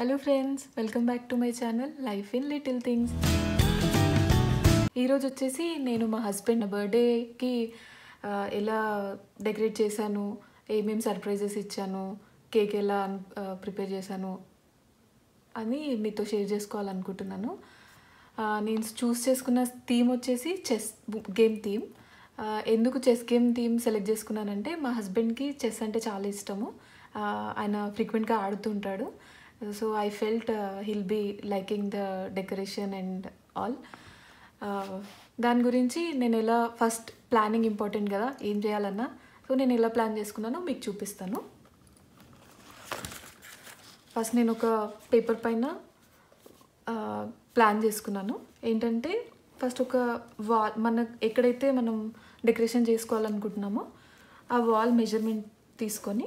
hello friends welcome back to my channel life in little things ఈరోజు వచ్చేసి నేను మా హస్బెండ్ బర్త్డేకి ఎలా డెకరేట్ చేశాను ఏమేమి సర్ప్రైజెస్ ఇచ్చాను కేక్ ఎలా ప్రిపేర్ చేశాను అని మీతో షేర్ చేసుకోవాలనుకుంటున్నాను ఆ, నేను చూస్ చేసుకున్న థీమ్ వచ్చేసి చెస్ గేమ్ థీమ్ ఆ, ఎందుకు చెస్ గేమ్ థీమ్ సెలెక్ట్ చేసుకున్నానంటే మా హస్బెండ్కి చెస్ అంటే చాలా ఇష్టము ఆ, ఆయన ఫ్రీక్వెంట్గా ఆడుతుంటాడు so I felt he'll be liking the decoration and all దాని గురించి నేను ఎలా ఫస్ట్ ప్లానింగ్ ఇంపార్టెంట్ కదా ఏం చేయాలన్నా సో నేను ఎలా ప్లాన్ చేసుకున్నానో మీకు చూపిస్తాను ఫస్ట్ నేను ఒక పేపర్ పైన ఆ, ప్లాన్ చేసుకున్నాను ఏంటంటే ఫస్ట్ ఒక వాల్ మన ఎక్కడైతే మనం డెకరేషన్ చేసుకోవాలనుకుంటున్నామో ఆ వాల్ మెజర్మెంట్ తీసుకొని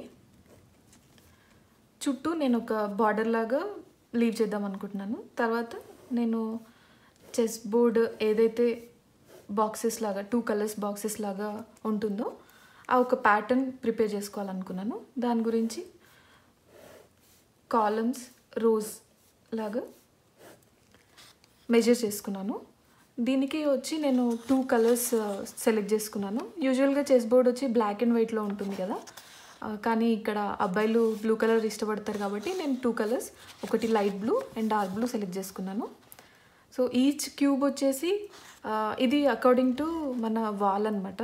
చుట్టూ నేను ఒక బార్డర్ లాగా లీవ్ చేద్దాం అనుకుంటున్నాను తర్వాత నేను చెస్ బోర్డ్ ఏదైతే బాక్సెస్ లాగా టూ కలర్స్ బాక్సెస్ లాగా ఉంటుందో ఆ ఒక ప్యాటర్న్ ప్రిపేర్ చేసుకోవాలనుకున్నాను దాని గురించి కాలమ్స్ రోజ్ లాగా మెజర్ చేసుకున్నాను దీనికి వచ్చి నేను టూ కలర్స్ సెలెక్ట్ చేసుకున్నాను యూజువల్గా చెస్ బోర్డ్ వచ్చి బ్లాక్ అండ్ వైట్లో ఉంటుంది కదా ఆ, కానీ ఇక్కడ అబ్బాయిలు బ్లూ కలర్ ఇష్టపడతారు కాబట్టి నేను టూ కలర్స్ ఒకటి light blue and dark blue select చేసుకున్నాను సో ఈచ్ క్యూబ్ వచ్చేసి ఆ, ఇది అకార్డింగ్ టు మన వాల్ అనమాట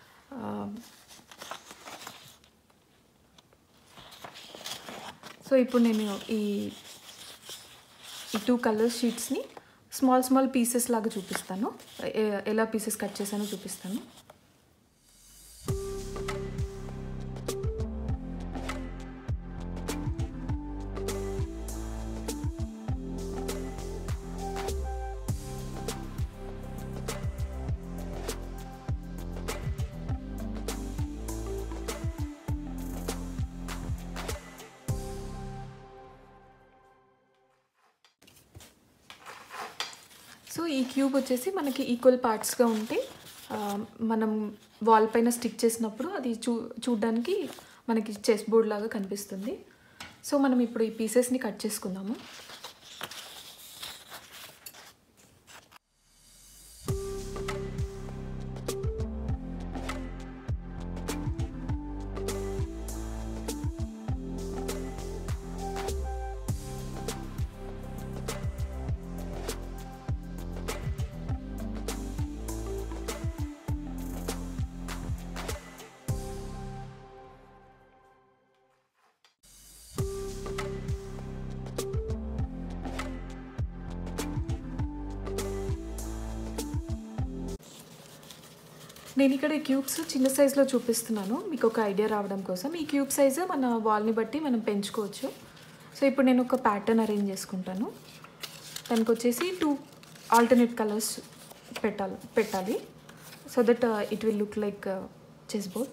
సో ఇప్పుడు నేను ఈ ఈ టూ కలర్ షీట్స్ని స్మాల్ స్మాల్ పీసెస్ లాగా చూపిస్తాను ఎ- ఎలా పీసెస్ కట్ చేశానో చూపిస్తాను సో ఈ క్యూబ్ వచ్చేసి మనకి ఈక్వల్ పార్ట్స్గా ఉంటే ఆ, మనం వాల్ పైన స్టిక్ చేసినప్పుడు అది చూ చూడ్డానికి మనకి చెస్ బోర్డ్ లాగా కనిపిస్తుంది సో మనం ఇప్పుడు ఈ పీసెస్ని కట్ చేసుకుందాము నేను ఇక్కడ ఈ క్యూబ్స్ చిన్న సైజులో చూపిస్తున్నాను మీకు ఒక ఐడియా రావడం కోసం ఈ క్యూబ్ సైజు మన వాల్ని బట్టి మనం పెంచుకోవచ్చు సో ఇప్పుడు నేను ఒక ప్యాటర్న్ అరేంజ్ చేసుకుంటాను దానికి వచ్చేసి టూ ఆల్టర్నేట్ కలర్స్ పెట్టాలి పెట్టాలి so that it will look like chess board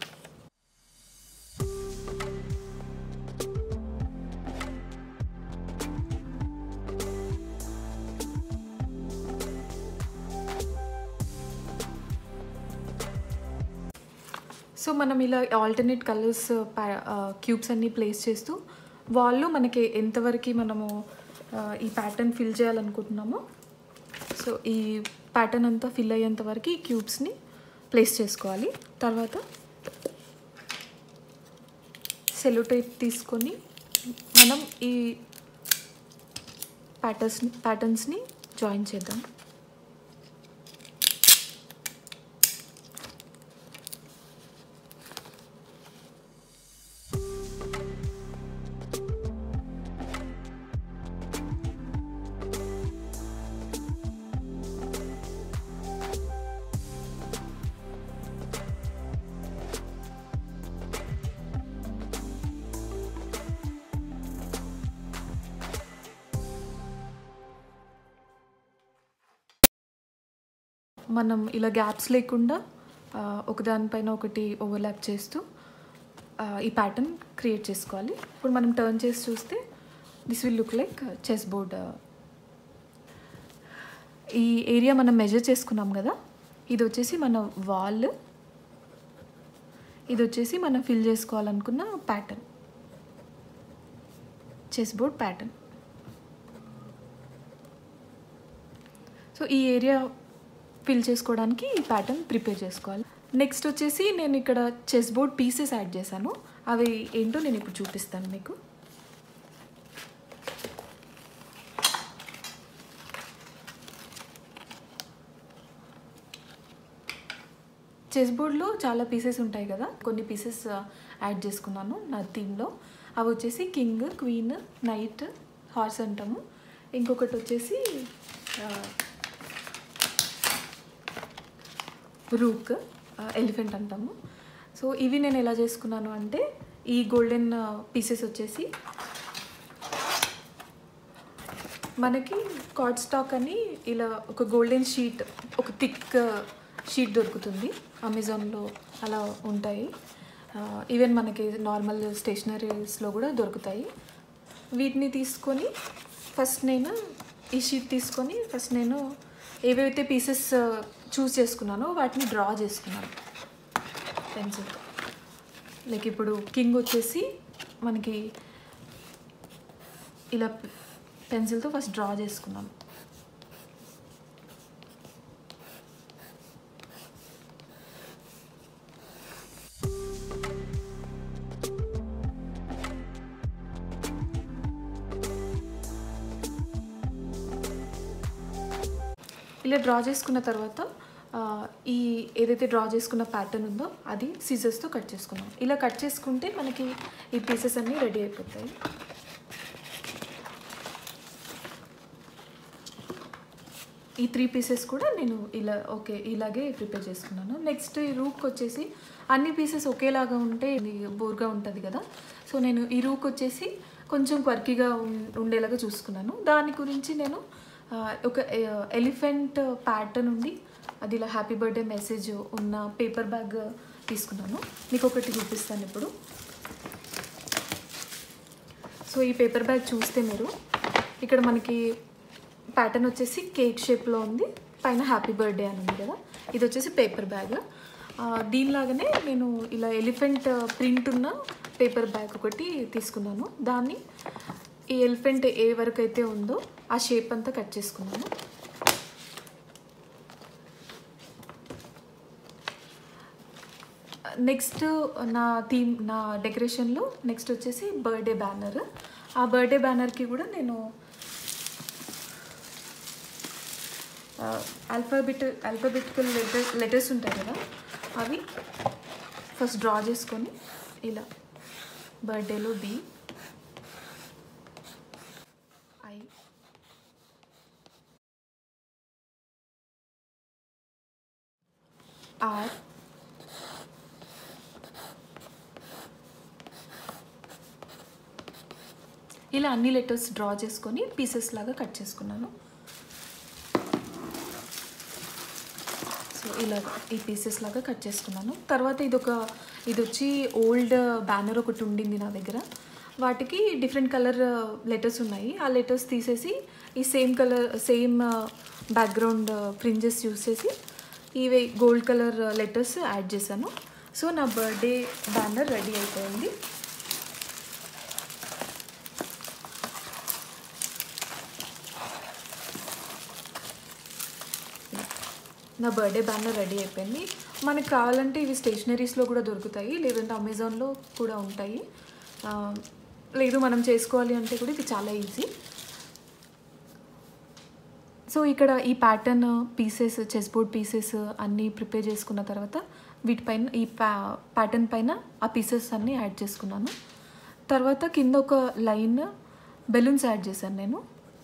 so మనం ఇలా ఆల్టర్నేట్ కలర్స్ క్యూబ్స్ అన్నీ ప్లేస్ చేస్తూ వాళ్ళు మనకి ఎంతవరకు మనము ఆ, ఈ ప్యాటర్న్ ఫిల్ చేయాలనుకుంటున్నామో సో ఈ ప్యాటర్న్ అంతా ఫిల్ అయ్యేంత వరకు ఈ క్యూబ్స్ని ప్లేస్ చేసుకోవాలి తర్వాత సెలోటైప్ తీసుకొని మనం ఈ ప్యాటర్న్స్ ప్యాటర్న్స్ని జాయిన్ చేద్దాం మనం ఇలా గ్యాప్స్ లేకుండా ఆ, ఒకదానిపైన ఒకటి ఓవర్లాప్ చేస్తూ ఆ, ఈ ప్యాటర్న్ క్రియేట్ చేసుకోవాలి ఇప్పుడు మనం టర్న్ చేసి చూస్తే this will look like chess board ఈ ఏరియా మనం మెజర్ చేసుకున్నాం కదా ఇది వచ్చేసి మన వాల్ ఇది వచ్చేసి మనం ఫిల్ చేసుకోవాలనుకున్న pattern chess board pattern so ఈ ఏరియా ఫిల్ చేసుకోవడానికి ఈ ప్యాటర్న్ ప్రిపేర్ చేసుకోవాలి నెక్స్ట్ వచ్చేసి నేను ఇక్కడ చెస్ బోర్డ్ పీసెస్ యాడ్ చేశాను అవి ఏంటో నేను ఇప్పుడు చూపిస్తాను మీకు చెస్ బోర్డ్లో చాలా పీసెస్ ఉంటాయి కదా కొన్ని పీసెస్ యాడ్ చేసుకున్నాను నా థీమ్లో అవి వచ్చేసి కింగ్ క్వీన్ నైట్ హార్స్ అంటాము ఇంకొకటి వచ్చేసి రూక్ ఎలిఫెంట్ అంటాము సో ఇవి నేను ఎలా చేసుకున్నాను అంటే ఈ గోల్డెన్ పీసెస్ వచ్చేసి మనకి కార్డ్ స్టాక్ అని ఇలా ఒక గోల్డెన్ షీట్ ఒక థిక్ షీట్ దొరుకుతుంది అమెజాన్లో అలా ఉంటాయి ఈవెన్ మనకి నార్మల్ స్టేషనరీస్లో కూడా దొరుకుతాయి వీటిని తీసుకొని ఫస్ట్ నేను ఈ షీట్ తీసుకొని ఫస్ట్ నేను ఏవైతే పీసెస్ చూస్ చేసుకున్నానో వాటిని డ్రా చేసుకున్నాను పెన్సిల్తో లైక్ ఇప్పుడు కింగ్ వచ్చేసి మనకి ఇలా పెన్సిల్తో ఫస్ట్ డ్రా చేసుకున్నాను ఇలా డ్రా చేసుకున్న తర్వాత ఆ, ఈ ఏదైతే డ్రా చేసుకున్న ప్యాటర్న్ ఉందో అది సీజర్స్తో కట్ చేసుకున్నాం ఇలా కట్ చేసుకుంటే మనకి ఈ పీసెస్ అన్నీ రెడీ అయిపోతాయి ఈ త్రీ పీసెస్ కూడా నేను ఇలా ఓకే ఇలాగే ప్రిపేర్ చేసుకున్నాను నెక్స్ట్ ఈ రూక్ వచ్చేసి అన్ని పీసెస్ ఒకేలాగా ఉంటే ఇది బోర్గా ఉంటుంది కదా సో నేను ఈ రూక్ వచ్చేసి కొంచెం క్వర్కీగా ఉండేలాగా చూసుకున్నాను దాని గురించి నేను ఆ, ఒక ఎలిఫెంట్ ప్యాటర్న్ ఉండి అది ఇలా హ్యాపీ బర్త్డే మెసేజ్ ఉన్న పేపర్ బ్యాగ్ తీసుకున్నాను మీకు ఒకటి చూపిస్తాను ఇప్పుడు సో ఈ పేపర్ బ్యాగ్ చూస్తే మీరు ఇక్కడ మనకి ప్యాటర్న్ వచ్చేసి కేక్ షేప్లో ఉంది పైన హ్యాపీ బర్త్డే అని ఉంది కదా ఇది వచ్చేసి పేపర్ బ్యాగ్ ఆ, దీనిలాగానే నేను ఇలా ఎలిఫెంట్ ప్రింట్ ఉన్న పేపర్ బ్యాగ్ ఒకటి తీసుకున్నాను దాన్ని ఈ ఎలిఫెంట్ ఏ వరకు అయితే ఉందో ఆ షేప్ అంతా కట్ చేసుకున్నాను నెక్స్ట్ నా థీమ్ నా డెకరేషన్లో నెక్స్ట్ వచ్చేసి బర్త్డే బ్యానర్ ఆ బర్త్డే బ్యానర్కి కూడా నేను ఆల్ఫాబెట్ ఆల్ఫాబెటికల్ లెటర్ లెటర్స్ ఉంటాయి కదా అవి ఫస్ట్ డ్రా చేసుకొని ఇలా బర్త్డేలో బి ఐ ఆర్ ఇలా అన్ని లెటర్స్ డ్రా చేసుకొని పీసెస్ లాగా కట్ చేసుకున్నాను సో ఇలా ఈ పీసెస్ లాగా కట్ చేసుకున్నాను తర్వాత ఇది ఒక ఇది వచ్చి ఓల్డ్ బ్యానర్ ఒకటి ఉండింది నా దగ్గర వాటికి డిఫరెంట్ కలర్ లెటర్స్ ఉన్నాయి ఆ లెటర్స్ తీసేసి ఈ same colour same background fringes use చేసి ఇవి గోల్డ్ కలర్ లెటర్స్ యాడ్ చేశాను సో నా బర్త్డే బ్యానర్ రెడీ అయిపోయింది నా బర్త్డే బ్యానర్ రెడీ అయిపోయింది మనకు కావాలంటే ఇవి స్టేషనరీస్లో కూడా దొరుకుతాయి లేదంటే అమెజాన్లో కూడా ఉంటాయి ఆ, లేదు మనం చేసుకోవాలి అంటే కూడా ఇది చాలా ఈజీ సో ఇక్కడ ఈ pattern pieces chess board pieces అన్నీ ప్రిపేర్ చేసుకున్న తర్వాత వీటిపైన ఈ ప్యా ప్యాటర్న్ పైన ఆ పీసెస్ అన్నీ యాడ్ చేసుకున్నాను తర్వాత కింద ఒక లైన్ బెలూన్స్ యాడ్ చేశాను నేను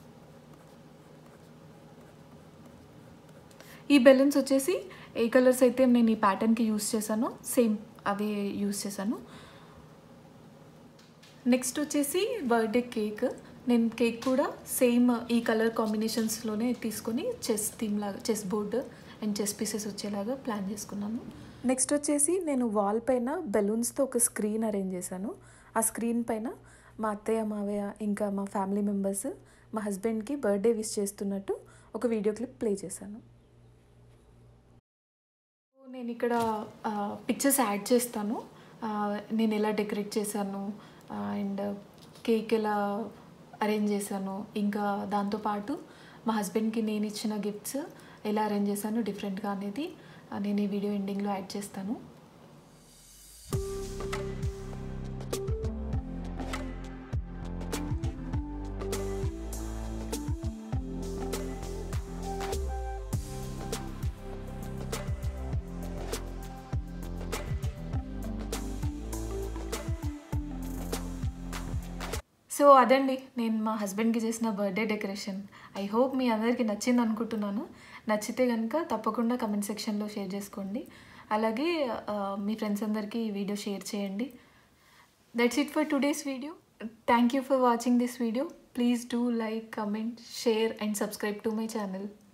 ఈ బెలూన్స్ వచ్చేసి ఏ కలర్స్ అయితే నేను ఈ ప్యాటర్న్కి యూస్ చేశానో సేమ్ అవే యూస్ చేశాను నెక్స్ట్ వచ్చేసి బర్త్డే కేక్ నేను కేక్ కూడా సేమ్ ఈ కలర్ కాంబినేషన్స్లోనే తీసుకొని చెస్ థీమ్ లాగా chess board and chess pieces వచ్చేలాగా ప్లాన్ చేసుకున్నాను నెక్స్ట్ వచ్చేసి నేను వాల్ పైన బెలూన్స్తో ఒక స్క్రీన్ అరేంజ్ చేశాను ఆ స్క్రీన్ పైన మా అత్తయ్య మావయ్య ఇంకా మా ఫ్యామిలీ మెంబర్స్ మా హస్బెండ్కి బర్త్డే విష్ చేస్తున్నట్టు ఒక వీడియో క్లిప్ ప్లే చేశాను నేను ఇక్కడ పిక్చర్స్ యాడ్ చేస్తాను ఆ, నేను ఎలా డెకరేట్ చేశాను అండ్ కేక్ ఎలా అరేంజ్ చేశాను ఇంకా దాంతోపాటు మా హస్బెండ్కి నేను ఇచ్చిన గిఫ్ట్స్ ఎలా అరేంజ్ చేశాను డిఫరెంట్గా అనేది ఆ, నేను ఈ వీడియో ఎండింగ్లో యాడ్ చేస్తాను సో అదండి నేను మా హస్బెండ్కి చేసిన బర్త్డే డెకరేషన్ ఐ హోప్ మీ అందరికీ నచ్చింది అనుకుంటున్నాను నచ్చితే కనుక తప్పకుండా కమెంట్ సెక్షన్లో షేర్ చేసుకోండి అలాగే ఆ, మీ ఫ్రెండ్స్ అందరికీ ఈ వీడియో షేర్ చేయండి that's it for today's video thank you for watching this video please do like comment share and subscribe to my channel